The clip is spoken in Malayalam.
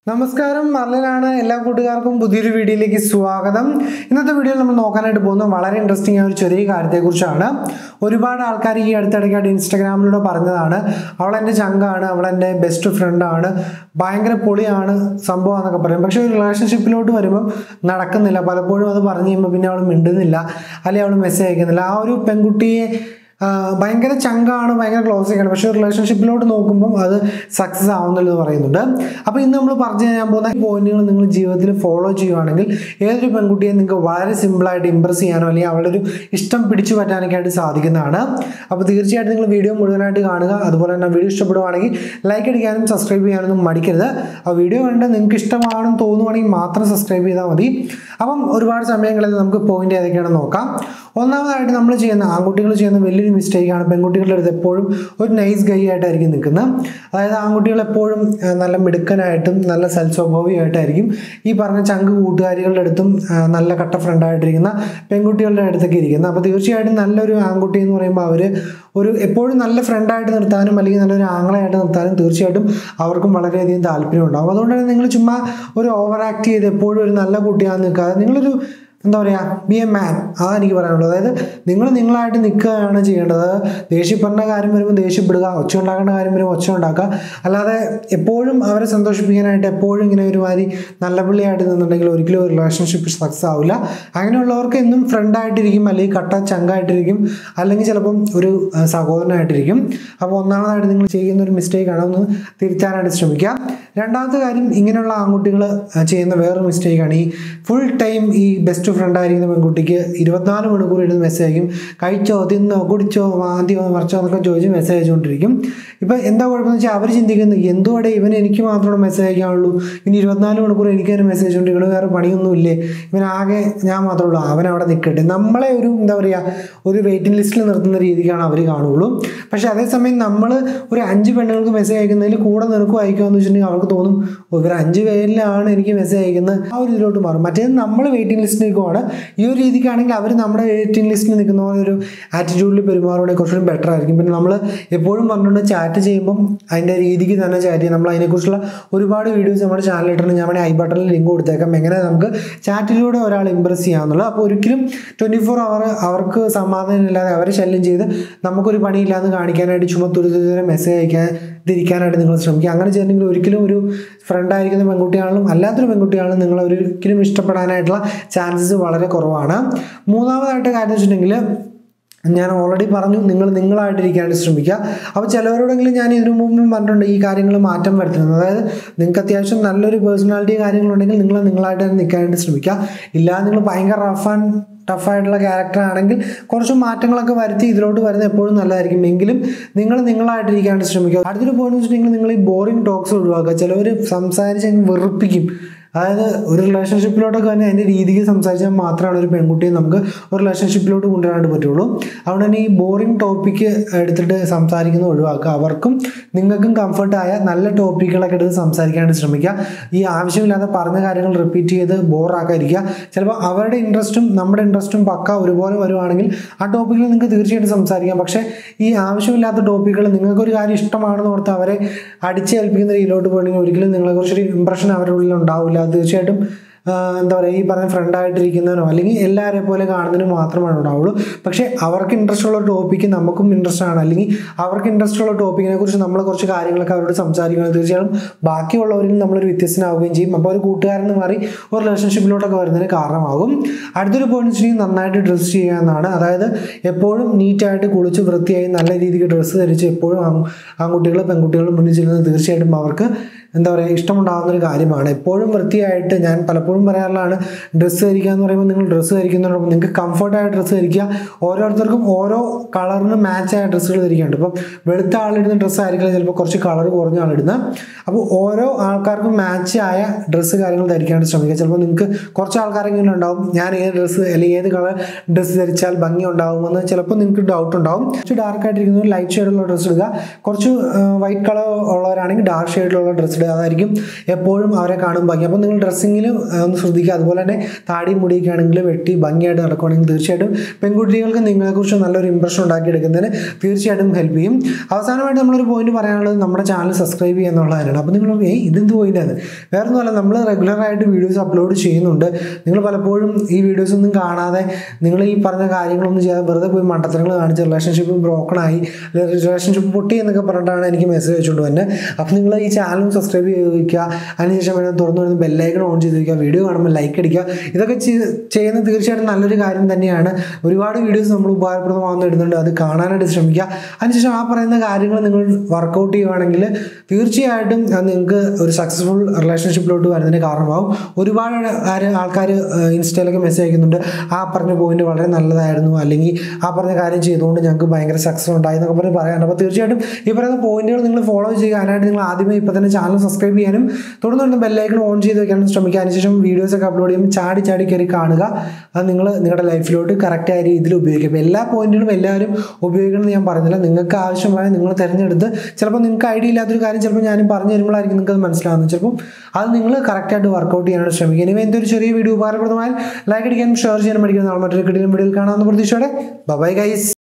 നമസ്കാരം മർലനാണ് എല്ലാ കൂട്ടുകാർക്കും പുതിയൊരു വീഡിയോയിലേക്ക് സ്വാഗതം ഇന്നത്തെ വീഡിയോയിൽ നമ്മൾ നോക്കാനായിട്ട് പോകുന്നത് വളരെ ഇൻട്രസ്റ്റിംഗ് ആയ ഒരു ചെറിയ കാര്യത്തെക്കുറിച്ചാണ് ഒരുപാട് ആൾക്കാർ ഈ അടുത്തിടയ്ക്കായിട്ട് ഇൻസ്റ്റാഗ്രാമിലൂടെ പറഞ്ഞതാണ് അവൾ എൻ്റെ ചങ്കാണ് അവൾ എൻ്റെ ബെസ്റ്റ് ഫ്രണ്ടാണ് ഭയങ്കര പൊളിയാണ് സംഭവം എന്നൊക്കെ പറയും പക്ഷേ ഒരു റിലേഷൻഷിപ്പിലോട്ട് വരുമ്പം നടക്കുന്നില്ല പലപ്പോഴും അത് പറഞ്ഞു കഴിയുമ്പോൾ പിന്നെ അവൾ മിണ്ടുന്നില്ല അല്ലെങ്കിൽ അവൾ മെസ്സേജ് അയക്കുന്നില്ല ആ ഒരു പെൺകുട്ടിയെ ആ, ഭയങ്കര ചങ്കാണ് ഭയങ്കര ക്ലോസ് ഒക്കെയാണ് പക്ഷേ റിലേഷൻഷിപ്പിലോട്ട് നോക്കുമ്പം അത് സക്സസ് ആവുന്നില്ല എന്ന് പറയുന്നുണ്ട് അപ്പോൾ ഇന്ന് നമ്മൾ പറഞ്ഞു തരാൻ പോകുന്ന പോയിന്റുകൾ നിങ്ങൾ ജീവിതത്തിൽ ഫോളോ ചെയ്യുവാണെങ്കിൽ ഏതൊരു പെൺകുട്ടിയെ നിങ്ങൾക്ക് വളരെ സിമ്പിളായിട്ട് ഇമ്പ്രസ് ചെയ്യാനോ അല്ലെങ്കിൽ അവളുടെ ഒരു ഇഷ്ടം പിടിച്ചു പറ്റാനൊക്കെ ആയിട്ട് സാധിക്കുന്നതാണ് അപ്പോൾ തീർച്ചയായിട്ടും നിങ്ങൾ വീഡിയോ മുഴുവനായിട്ട് കാണുക അതുപോലെ തന്നെ വീഡിയോ ഇഷ്ടപ്പെടുവാണെങ്കിൽ ലൈക്ക് അടിക്കാനും സബ്സ്ക്രൈബ് ചെയ്യാനൊന്നും മടിക്കരുത് ആ വീഡിയോ കണ്ട് നിങ്ങൾക്ക് ഇഷ്ടമാണെന്ന് തോന്നുവാണെങ്കിൽ മാത്രം സബ്സ്ക്രൈബ് ചെയ്താൽ മതി അപ്പം ഒരുപാട് സമയങ്ങളിൽ നമുക്ക് പോയിന്റ് ഏതൊക്കെയാണെന്ന് നോക്കാം ഒന്നാമതായിട്ട് നമ്മൾ ചെയ്യുന്ന ആൺകുട്ടികൾ ചെയ്യുന്ന വലിയൊരു മിസ്റ്റേക്കാണ് പെൺകുട്ടികളുടെ അടുത്ത് എപ്പോഴും ഒരു നൈസ് ഗൈ ആയിട്ടായിരിക്കും നിൽക്കുന്നത് അതായത് ആൺകുട്ടികൾ എപ്പോഴും ആ, നല്ല മിടുക്കനായിട്ടും നല്ല സൽസ്വഭാവിയായിട്ടായിരിക്കും ഈ പറഞ്ഞ ചങ്ക് കൂട്ടുകാരികളുടെ അടുത്തും ആ, നല്ല കട്ട ഫ്രണ്ടായിട്ടിരിക്കുന്ന പെൺകുട്ടികളുടെ അടുത്തൊക്കെ ഇരിക്കുന്നത് അപ്പോൾ തീർച്ചയായിട്ടും നല്ലൊരു ആൺകുട്ടി എന്ന് പറയുമ്പോൾ അവർ ഒരു എപ്പോഴും നല്ല ഫ്രണ്ടായിട്ട് നിർത്താനും അല്ലെങ്കിൽ നല്ലൊരു ആംഗ്ലയായിട്ട് നിർത്താനും തീർച്ചയായിട്ടും അവർക്കും വളരെയധികം താല്പര്യം ഉണ്ടാകും അതുകൊണ്ട് തന്നെ നിങ്ങൾ ചുമ്മാ ഒരു ഓവർ ആക്ട് ചെയ്ത് എപ്പോഴും ഒരു നല്ല കുട്ടിയാണെന്ന് നിൽക്കാതെ നിങ്ങളൊരു എന്താ പറയുക ബി എ മാൻ അതാണ് എനിക്ക് പറയാനുള്ളത് അതായത് നിങ്ങൾ നിങ്ങളായിട്ട് നിൽക്കുകയാണ് ചെയ്യേണ്ടത് ദേഷ്യപ്പെടുന്ന കാര്യം വരുമ്പോൾ ദേഷ്യപ്പെടുക ഒച്ച ഉണ്ടാക്കേണ്ട കാര്യം വരുമ്പോൾ ഒച്ച ഉണ്ടാക്കുക അല്ലാതെ എപ്പോഴും അവരെ സന്തോഷിപ്പിക്കാനായിട്ട് എപ്പോഴും ഇങ്ങനെ ഒരുമാതിരി നല്ല പുള്ളിയായിട്ട് നിന്നുണ്ടെങ്കിൽ ഒരിക്കലും ഒരു റിലേഷൻഷിപ്പ് സക്സസ് ആവില്ല അങ്ങനെയുള്ളവർക്ക് എന്നും ഫ്രണ്ടായിട്ടിരിക്കും അല്ലെങ്കിൽ കട്ട ചങ്കായിട്ടിരിക്കും അല്ലെങ്കിൽ ചിലപ്പം ഒരു ആ, സഹോദരനായിട്ടിരിക്കും അപ്പോൾ ഒന്നാമതായിട്ട് നിങ്ങൾ ചെയ്യുന്ന ഒരു മിസ്റ്റേക്കാണ് ഒന്ന് തിരുത്താനായിട്ട് ശ്രമിക്കുക രണ്ടാമത്തെ കാര്യം ഇങ്ങനെയുള്ള ആൺകുട്ടികൾ ചെയ്യുന്ന വേറൊരു മിസ്റ്റേക്കാണ് ഈ ഫുൾ ടൈം ഈ ബെസ്റ്റ് ഫ്രണ്ട് ആയിരിക്കുന്ന പെൺകുട്ടിക്ക് ഇരുപത്തിനാല് മണിക്കൂർ ഇരുന്ന് മെസ്സേജ് അയക്കും കഴിച്ചോ തിന്നോ കുടിച്ചോ മാന്തിയോ മറിച്ചോ എന്നൊക്കെ ചോദിച്ച് മെസ്സേജ് അയച്ചുകൊണ്ടിരിക്കും ഇപ്പം എന്താ കുഴപ്പമെന്ന് വെച്ചാൽ അവർ ചിന്തിക്കുന്നത് എന്തുവടെ ഇവൻ എനിക്ക് മാത്രമാണ് മെസ്സേജ് അയക്കാനുള്ളൂ ഇനി ഇരുപത്തിനാല് മണിക്കൂർ എനിക്ക് തന്നെ മെസ്സേജ് കൊണ്ടിരിക്കണം വേറെ പണിയൊന്നുമില്ലേ ഇവൻ ആകെ ഞാൻ മാത്രമേ ഉള്ളൂ അവൻ അവിടെ നിൽക്കട്ടെ നമ്മളെ ഒരു എന്താ പറയുക ഒരു വെയിറ്റിംഗ് ലിസ്റ്റിൽ നിർത്തുന്ന രീതിക്കാണ് അവർ കാണുള്ളൂ പക്ഷേ അതേസമയം നമ്മൾ ഒരു അഞ്ച് പെണ്ണുങ്ങൾക്ക് മെസ്സേജ് അയക്കുന്നതിൽ കൂടെ നിനക്കും അയക്കുമെന്ന് വെച്ചിട്ടുണ്ടെങ്കിൽ അവർക്ക് തോന്നും "ഓ, ഇവർ അഞ്ച് പേരിലാണ് എനിക്ക് മെസ്സേജ് അയക്കുന്നത് ആ ഒരു ഇതിലോട്ട് മാറും മറ്റേത് നമ്മൾ വെയിറ്റിംഗ് ലിസ്റ്റിൽ നിൽക്കുവാണ് ഈ ഒരു രീതിക്കാണെങ്കിൽ അവർ നമ്മുടെ വെയിറ്റിംഗ് ലിസ്റ്റിൽ നിൽക്കുന്ന പോലെ ഒരു ആറ്റിറ്റ്യൂഡിൽ പെരുമാറുകയാണെങ്കിൽ കുറച്ചുകൂടി ബെറ്റർ ആയിരിക്കും പിന്നെ നമ്മൾ എപ്പോഴും പറഞ്ഞുകൊണ്ട് ചാറ്റ് ചെയ്യുമ്പം അതിൻ്റെ രീതിക്ക് തന്നെ ചാറ്റ് ചെയ്യും നമ്മൾ അതിനെക്കുറിച്ചുള്ള ഒരുപാട് വീഡിയോസ് നമ്മുടെ ചാനലിൽ ഇട്ടിട്ടുണ്ട് ഞാൻ വേണമെങ്കിൽ ഐ ബട്ടണിൽ ലിങ്ക് കൊടുത്തേക്കാം എങ്ങനെ നമുക്ക് ചാറ്റിലൂടെ ഒരാൾ ഇമ്പ്രസ് ചെയ്യാമെന്നുള്ളത് അപ്പോൾ ഒരിക്കലും ട്വൻറ്റി ഫോർ അവർ അവർക്ക് സമാധാനമില്ലാതെ അവരെ ശല്യം ചെയ്ത് നമുക്കൊരു പണിയില്ലാന്ന് കാണിക്കാനായിട്ട് ചുമ തുരിതുരെ മെസ്സേജ് അയക്കാൻ തിരിക്കാനായിട്ട് നിങ്ങൾ ശ്രമിക്കുക അങ്ങനെ ചെയ്തിട്ടുണ്ടെങ്കിൽ ഒരിക്കലും ഒരു ഫ്രണ്ട് ആയിരിക്കുന്ന പെൺകുട്ടിയാണെങ്കിലും അല്ലാത്തൊരു പെൺകുട്ടിയാണെങ്കിലും നിങ്ങൾ ഒരിക്കലും ഇഷ്ടപ്പെടാനായിട്ടുള്ള ചാൻസസ് വളരെ കുറവാണ് മൂന്നാമതായിട്ട് കാര്യം വെച്ചിട്ടുണ്ടെങ്കിൽ ഞാൻ ഓൾറെഡി പറഞ്ഞു നിങ്ങൾ നിങ്ങളായിട്ടിരിക്കാനായിട്ട് ശ്രമിക്കുക അപ്പോൾ ചിലവരോടെങ്കിലും ഞാൻ ഇതിനു മുമ്പ് പറഞ്ഞിട്ടുണ്ട് ഈ കാര്യങ്ങൾ മാറ്റം വരുത്തുന്നത് അതായത് നിങ്ങൾക്ക് അത്യാവശ്യം നല്ലൊരു പേഴ്സണാലിറ്റി കാര്യങ്ങളുണ്ടെങ്കിൽ നിങ്ങൾ നിങ്ങളായിട്ട് തന്നെ നിൽക്കാനായിട്ട് ശ്രമിക്കുക ഇല്ലാതെ നിങ്ങൾ ഭയങ്കര റഫ് ആൻഡ് ടഫായിട്ടുള്ള ക്യാരക്ടർ ആണെങ്കിൽ കുറച്ച് മാറ്റങ്ങളൊക്കെ വരുത്തി ഇതിലോട്ട് വരുന്നത് എപ്പോഴും നല്ലതായിരിക്കും എങ്കിലും നിങ്ങൾ നിങ്ങളായിട്ടിരിക്കാനായിട്ട് ശ്രമിക്കുക അടുത്തൊരു പോയിന്റ് വെച്ചിട്ടുണ്ടെങ്കിൽ നിങ്ങൾ ഈ ബോറിംഗ് ടോക്സ് ഒഴിവാക്കുക ചിലവർ സംസാരിച്ച് അങ്ങ് വെറുപ്പിക്കും അതായത് ഒരു റിലേഷൻഷിപ്പിലോട്ടൊക്കെ തന്നെ അതിൻ്റെ രീതിക്ക് സംസാരിച്ചാൽ മാത്രമാണ് ഒരു പെൺകുട്ടിയെ നമുക്ക് ഒരു റിലേഷൻഷിപ്പിലോട്ട് കൊണ്ടുവരാനായിട്ട് പറ്റുള്ളൂ അതുകൊണ്ട് തന്നെ ഈ ബോറിംഗ് ടോപ്പിക്ക് എടുത്തിട്ട് സംസാരിക്കുന്നത് ഒഴിവാക്കുക അവർക്കും നിങ്ങൾക്കും കംഫർട്ടായ നല്ല ടോപ്പിക്കുകളൊക്കെ എടുത്ത് സംസാരിക്കാനായിട്ട് ശ്രമിക്കുക ഈ ആവശ്യമില്ലാതെ പറഞ്ഞ കാര്യങ്ങൾ റിപ്പീറ്റ് ചെയ്ത് ബോറാക്കാതിരിക്കുക ചിലപ്പോൾ അവരുടെ ഇൻട്രസ്റ്റും നമ്മുടെ ഇൻട്രസ്റ്റും പക്ക ഒരുപോലെ വരുവാണെങ്കിൽ ആ ടോപ്പിക്കിൽ നിങ്ങൾക്ക് തീർച്ചയായിട്ടും സംസാരിക്കാം പക്ഷേ ഈ ആവശ്യമില്ലാത്ത ടോപ്പിക്കുകൾ നിങ്ങൾക്കൊരു കാര്യം ഇഷ്ടമാണെന്ന് ഓർത്ത് അവരെ അടിച്ചേൽപ്പിക്കുന്ന രീതിയിലോട്ട് പോകണമെങ്കിൽ ഒരിക്കലും നിങ്ങളെക്കുറിച്ചൊരു ഇമ്പ്രഷൻ അവരുടെ ഉള്ളിൽ ഉണ്ടാവില്ല അത് തീർച്ചയായിട്ടും ആ, എന്താ പറയുക ഈ പറഞ്ഞ ഫ്രണ്ടായിട്ടിരിക്കുന്നതിനോ അല്ലെങ്കിൽ എല്ലാവരെ പോലെ കാണുന്നതിനോ മാത്രമാണ് ഉണ്ടാവുള്ളൂ പക്ഷേ അവർക്ക് ഇൻട്രസ്റ്റ് ഉള്ള ടോപ്പിക്ക് നമുക്കും ഇൻട്രസ്റ്റ് ആണ് അല്ലെങ്കിൽ അവർക്ക് ഇൻട്രസ്റ്റ് ഉള്ള ടോപ്പിക്കിനെ കുറിച്ച് നമ്മൾ കുറച്ച് കാര്യങ്ങളൊക്കെ അവരോട് സംസാരിക്കുകയാണ് തീർച്ചയായും ബാക്കിയുള്ളവരിൽ നമ്മളൊരു വ്യത്യസ്തനാവുകയും ചെയ്യും അപ്പോൾ ഒരു കൂട്ടുകാരെന്ന് മാറി ഒരു റിലേഷൻഷിപ്പിലോട്ടൊക്കെ വരുന്നതിന് കാരണമാകും അടുത്തൊരു പോയിന്റ് വെച്ചിട്ടുണ്ടെങ്കിൽ നന്നായിട്ട് ഡ്രസ്സ് ചെയ്യുക എന്നാണ് അതായത് എപ്പോഴും നീറ്റായിട്ട് കുളിച്ച് വൃത്തിയായി നല്ല രീതിക്ക് ഡ്രസ്സ് ധരിച്ച് എപ്പോഴും ആൺ- ആൺകുട്ടികൾ പെൺകുട്ടികൾ മുന്നിൽ ചെല്ലുന്നത് തീർച്ചയായിട്ടും അവർക്ക് എന്താ പറയുക ഇഷ്ടമുണ്ടാകുന്ന ഒരു കാര്യമാണ് എപ്പോഴും വൃത്തിയായിട്ട് ഞാൻ പലപ്പോഴും പറയാറുള്ളതാണ് ഡ്രസ്സ് ധരിക്കുക എന്ന് പറയുമ്പോൾ നിങ്ങൾ ഡ്രസ്സ് ധരിക്കുന്നതോടൊപ്പം നിങ്ങൾക്ക് കംഫർട്ടായ ഡ്രസ്സ് ധരിക്കുക ഓരോരുത്തർക്കും ഓരോ കളറിന് മാച്ചായ ഡ്രസ്സുകൾ ധരിക്കുന്നുണ്ട് ഇപ്പം വെളുത്ത ആളിടുന്ന ഡ്രസ്സ് ആയിരിക്കില്ല ചിലപ്പോൾ കുറച്ച് കളർ കുറഞ്ഞ ആളിടുന്ന അപ്പോൾ ഓരോ ആൾക്കാർക്കും മാച്ച് ആയ ഡ്രസ്സ് കാര്യങ്ങൾ ധരിക്കാനായിട്ട് ശ്രമിക്കുക ചിലപ്പോൾ നിങ്ങൾക്ക് കുറച്ച് ആൾക്കാരെങ്കിലും ഉണ്ടാവും ഞാൻ ഏത് ഡ്രസ്സ് അല്ലെങ്കിൽ ഏത് കളർ ഡ്രസ്സ് ധരിച്ചാൽ ഭംഗി ഉണ്ടാകുമെന്ന് ചിലപ്പോൾ നിങ്ങൾക്ക് ഡൗട്ട് ഉണ്ടാവും കുറച്ച് ഡാർക്ക് ആയിട്ടിരിക്കുന്ന ലൈറ്റ് ഷെയ്ഡുള്ള ഡ്രസ്സ് ഇടുക കുറച്ച് വൈറ്റ് കളർ ഉള്ളവരാണെങ്കിൽ ഡാർക്ക് ഷെയ്ഡിലുള്ള ഡ്രസ്സ് ഡ്രസ്ഡ് അതായിരിക്കും എപ്പോഴും അവരെ കാണും ഭംഗി അപ്പോൾ നിങ്ങൾ ഡ്രസ്സിങ്ങിലും ഒന്ന് ശ്രദ്ധിക്കുക അതുപോലെ തന്നെ താടി മുടിയൊക്കെ ആണെങ്കിൽ വെട്ടി ഭംഗിയായിട്ട് നടക്കുകയാണെങ്കിൽ തീർച്ചയായിട്ടും പെൺകുട്ടികൾക്ക് നിങ്ങളെക്കുറിച്ച് നല്ലൊരു ഇമ്പ്രഷൻ ഉണ്ടാക്കിയെടുക്കുന്നതിന് തീർച്ചയായിട്ടും ഹെൽപ്പ് ചെയ്യും അവസാനമായിട്ട് നമ്മളൊരു പോയിന്റ് പറയാനുള്ളത് നമ്മുടെ ചാനൽ സബ്സ്ക്രൈബ് ചെയ്യുക എന്നുള്ളതാണ് അപ്പോൾ നിങ്ങൾ ഏയ് ഇതെന്ത് പോയിന്റാണ് വേറെ ഒന്നുമല്ല നമ്മൾ റെഗുലറായിട്ട് വീഡിയോസ് അപ്ലോഡ് ചെയ്യുന്നുണ്ട് നിങ്ങൾ പലപ്പോഴും ഈ വീഡിയോസ് ഒന്നും കാണാതെ നിങ്ങൾ ഈ പറഞ്ഞ കാര്യങ്ങളൊന്നും ചെയ്യാതെ വെറുതെ പോയി മണ്ടത്തരങ്ങൾ കാണിച്ച് റിലേഷൻഷിപ്പ് ബ്രോക്കൺ ആയി റിലേഷൻഷിപ്പ് പൊട്ടി എന്നൊക്കെ പറഞ്ഞിട്ടാണ് എനിക്ക് മെസ്സേജ് വെച്ചുകൊണ്ട് തന്നെ അപ്പോൾ നിങ്ങൾ ഈ ചാനലും സബ്സ്ക്രൈബ് ചെയ്ത് വയ്ക്കുക അതിനുശേഷം വേണം തുറന്നു വരുന്ന ബെല്ലൈക്കൺ ഓൺ ചെയ്ത് വയ്ക്കുക വീഡിയോ കാണുമ്പോൾ ലൈക്ക് അടിക്കുക ഇതൊക്കെ ചെയ്- ചെയ്യുന്നത് തീർച്ചയായിട്ടും നല്ലൊരു കാര്യം തന്നെയാണ് ഒരുപാട് വീഡിയോസ് നമ്മൾ ഉപകാരപ്രദമാകുന്ന ഇടുന്നുണ്ട് അത് കാണാനായിട്ട് ശ്രമിക്കുക അതിനുശേഷം ആ പറയുന്ന കാര്യങ്ങൾ നിങ്ങൾ വർക്കൗട്ട് ചെയ്യുകയാണെങ്കിൽ തീർച്ചയായിട്ടും അത് നിങ്ങൾക്ക് ഒരു സക്സസ്ഫുൾ റിലേഷൻഷിപ്പിലോട്ട് വരുന്നതിന് കാരണമാവും ഒരുപാട് ആര് ആൾക്കാർ ഇൻസ്റ്റയിലൊക്കെ മെസ്സേജ് അയക്കുന്നുണ്ട് ആ പറഞ്ഞ പോയിന്റ് വളരെ നല്ലതായിരുന്നു അല്ലെങ്കിൽ ആ പറഞ്ഞ കാര്യം ചെയ്തുകൊണ്ട് ഞങ്ങൾക്ക് ഭയങ്കര സക്സസ് ഉണ്ടായി എന്നൊക്കെ പറഞ്ഞ് പറയാനുണ്ട് അപ്പോൾ തീർച്ചയായിട്ടും ഈ പറയുന്ന പോയിന്റുകൾ നിങ്ങൾ ഫോളോ ചെയ്യുക അതിനായിട്ട് നിങ്ങൾ ആദ്യമേ ഇപ്പോൾ തന്നെ ചാനൽ സബ്സ്ക്രൈബ് ചെയ്യാനും തുടർന്ന് വരുന്ന ബെല്ലൈക്കൺ ഓൺ ചെയ്ത് വെക്കാനും ശ്രമിക്കുക അതിനുശേഷം വീഡിയോസ് ഒക്കെ അപ്ലോഡ് ചെയ്യുമ്പോൾ ചാടി ചാടി കയറി കാണുക അത് നിങ്ങൾ നിങ്ങളുടെ ലൈഫിലോട്ട് കറക്റ്റായ രീതിയിൽ ഉപയോഗിക്കുക അപ്പോൾ എല്ലാ പോയിന്റുകളും എല്ലാവരും ഉപയോഗിക്കണമെന്ന് ഞാൻ പറയുന്നില്ല നിങ്ങൾക്ക് ആവശ്യമായ നിങ്ങൾ തിരഞ്ഞെടുത്ത് ചിലപ്പോൾ നിങ്ങൾക്ക് ഐഡിയ ഇല്ലാത്തൊരു കാര്യം ചിലപ്പോൾ ഞാനും പറഞ്ഞു തരുമ്പോഴായിരിക്കും നിങ്ങൾക്ക് അത് മനസ്സിലാവുന്നത് ചിലപ്പോൾ അത് നിങ്ങൾ കറക്റ്റായിട്ട് വർക്കൗട്ട് ചെയ്യാനായിട്ട് ശ്രമിക്കുക ഇനി എന്തൊരു ചെറിയ വീഡിയോ ഉപകാരപ്രദമായാൽ ലൈക്ക് അടിക്കാനും ഷെയർ ചെയ്യാനും പഠിക്കുന്ന നാളെ മറ്റൊരു കിടിലും വീഡിയോയിൽ കാണാവുന്ന പ്രതീക്ഷയോടെ ബൈ ഗൈസ്